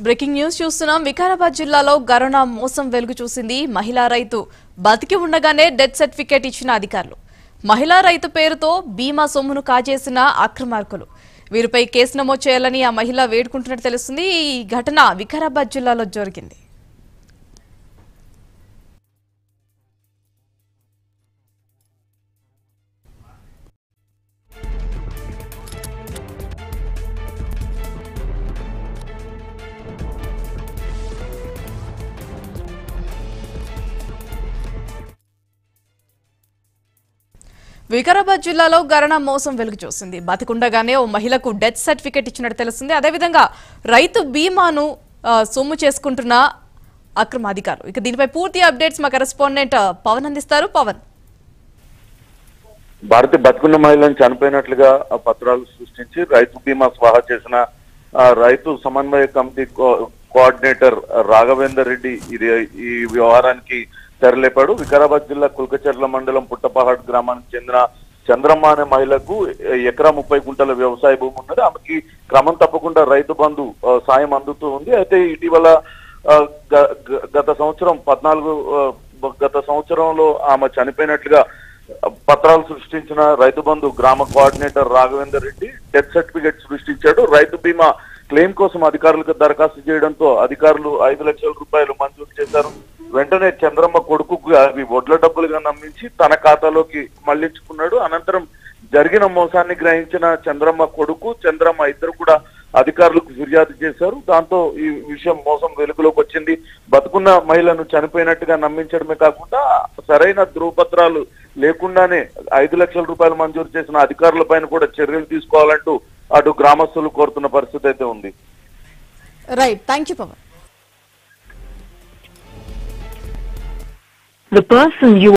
breaking news చూస్తున్నాం వికారాబాద్ జిల్లాలో corona మోసం వెలుగు చూసింది మహిళా రైతు బతికి ఉండగానే డెత్ సర్టిఫికేట్ ఇచ్చిన అధికారులు మహిళా రైతు పేరుతో బీమా సొమ్మును కాజేసిన అక్రమార్కులు వీరిపై కేసు నమోదు చేయాలని ఆ మహిళ వేడుకుంటున్నట్టు తెలుస్తుంది ఈ ఘటన వికారాబాద్ జిల్లాలో జరిగింది వికారాబాద్ జిల్లాలో గరణ మోసం వెలుగు చూసింది బతికుండగానే ఓ మహిళకు డెత్ సర్టిఫికేట్ ఇచ్చినట్టు తెలుస్తుంది అదేవిధంగా రైతు బీమాను ఆ, సొమ్ము చేసుకుంటున్న అక్రమ అధికారులు ఇక దీనిపై పూర్తి అప్డేట్స్ మా కరెస్పాండెంట్ పవన్ అందిస్తారు పవన్ భారతి బతుకున్న మహిళలను చనిపోయినట్లుగా ఆ పత్రాలు సృష్టించి రైతు బీమా స్వాహా చేసిన ఆ, రైతు సమన్వయ committee co- coordinator Raghavender Reddy ఇది ఈ వ్యవహారానికి తెరలేపాడు వికారాబాద్ జిల్లా కుల్కచర్ల మండలం పుట్టపహాడ్ గ్రామానికి చెందిన చంద్రమ్మ అనే మహిళకు ఎకరా ముప్పై గుంటల వ్యవసాయ భూమి ఉన్నది ఆమెకి క్రమం తప్పకుండా రైతు బంధు ఆ, సాయం అందుతూ ఉంది అయితే ఇటీవల ఆ, గ- గ- గత సంవత్సరం పద్నాలుగు ఆ, గత సంవత్సరంలో ఆమె చనిపోయినట్లుగా పత్రాలు సృష్టించిన రైతు బంధు గ్రామ coordinator Raghavender Reddy death certificate సృష్టించాడు రైతు బీమా క్లెయిమ్ కోసం అధికారులకు దరఖాస్తు చేయడంతో అధికారులు ఐదు లక్షల రూపాయలు మంజూరు చేశారు వెంటనే చంద్రమ్మ కొడుకుకు అవి వడ్ల డబ్బులుగా నమ్మించి తన ఖాతాలోకి మళ్లించుకున్నాడు అనంతరం జరిగిన మోసాన్ని గ్రహించిన చంద్రమ్మ కొడుకు చంద్రమ్మ ఇద్దరు కూడా అధికారులకు ఫిర్యాదు చేశారు దాంతో ఈ విషయం మోసం వెలుగులోకి వచ్చింది బతుకున్న మహిళను చనిపోయినట్టుగా నమ్మించడమే కాకుండా సరైన ధృవపత్రాలు లేకుండానే ఐదు లక్షల రూపాయలు మంజూరు చేసిన అధికారుల పైన కూడా చర్యలు తీసుకోవాలంటూ అటు గ్రామస్తులు కోరుతున్న పరిస్థితి అయితే ఉంది right thank you Pawan The person you